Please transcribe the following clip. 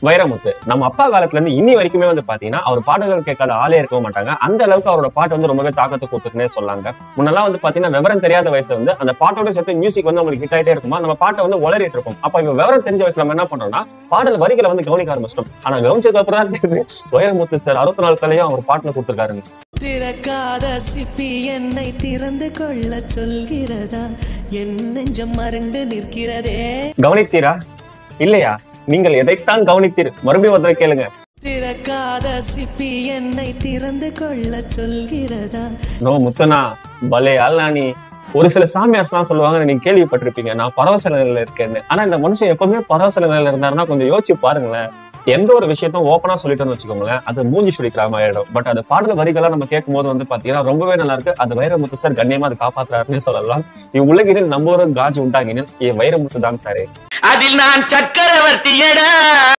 வைரமுத்து நம்ம அப்பா காலத்துல இருந்து இன்னி வரைக்குமே வந்து பாத்தீங்கன்னா அவர் பாடல்கள் கேட்காத ஆளே இருக்க மாட்டாங்க அந்த அளவுக்கு அவரோட பாட்டு வந்து ரொம்பவே தாக்கத்தை கொடுத்துருக்குனே சொல்லாங்க முன்னெல்லாம் வந்து பாத்தீங்கன்னா விவரம் தெரியாத வயசுல வந்து அந்த பாட்டோட சேர்த்து மியூசிக் வந்து நம்மளுக்கு ஹிட் ஆயிட்டே இருக்குமா நம்ம பாட்டை வந்து உளறிட்டு இருப்போம் அப்ப இப்ப விவரம் தெரிஞ்ச வயசுல நம்ம என்ன பண்றோம்னா பாடல் வரிகளை வந்து கவனிக்க ஆரம்பிச்சிட்டோம் ஆனா கவனிச்சதுக்கு அப்புறம் தான் தெரியுது வைரமுத்து சார் அறுபத்தி நாலு கலையும் அவர் பாட்டுல கொடுத்துருக்காருன்னு திறக்காத சிப்பி என்னை திறந்து கொள்ள சொல்கிறதா என் நெஞ்சம் மறண்டு நிற்கிறதே கவனித்தீரா இல்லையா நீங்கள் எதைத்தான் கவனித்தீர் மறுபடியும் ஒரு தடவை கேளுங்க திறக்காத சிப்பி என்னை திறந்து கொள்ள சொல்கிறதா நோ முத்தனா பலே ஆள்நானி ஒரு சில சாமியார்ஸ்லாம் சொல்லுவாங்க நீங்க கேள்விப்பட்டிருப்பீங்க நான் பரவச நிலையில இருக்கேன்னு ஆனா இந்த மனுஷன் எப்பவுமே பரவச நிலையில இருந்தாருன்னா கொஞ்சம் யோசிச்சு பாருங்களேன் எந்த ஒரு விஷயத்தையும் ஓப்பனா சொல்லிட்டோம்னு வச்சுக்கோங்களேன் அது மூஞ்சி சுடிக்கிற மாதிரி ஆயிடும் பட் அது பாடல் வரிகளா நம்ம கேட்கும் போது வந்து பாத்தீங்கன்னா ரொம்பவே நல்லா இருக்கு அது வைரமுத்து சார் கண்ணியமா அது காப்பாத்துறாருன்னு சொல்லலாம் இவ்வுலகினில் நம்ம ஒரு காஜ் உண்டாகினில் வைரமுத்து தான் சாரே அதில் நான் சக்கரவர்த்தியடா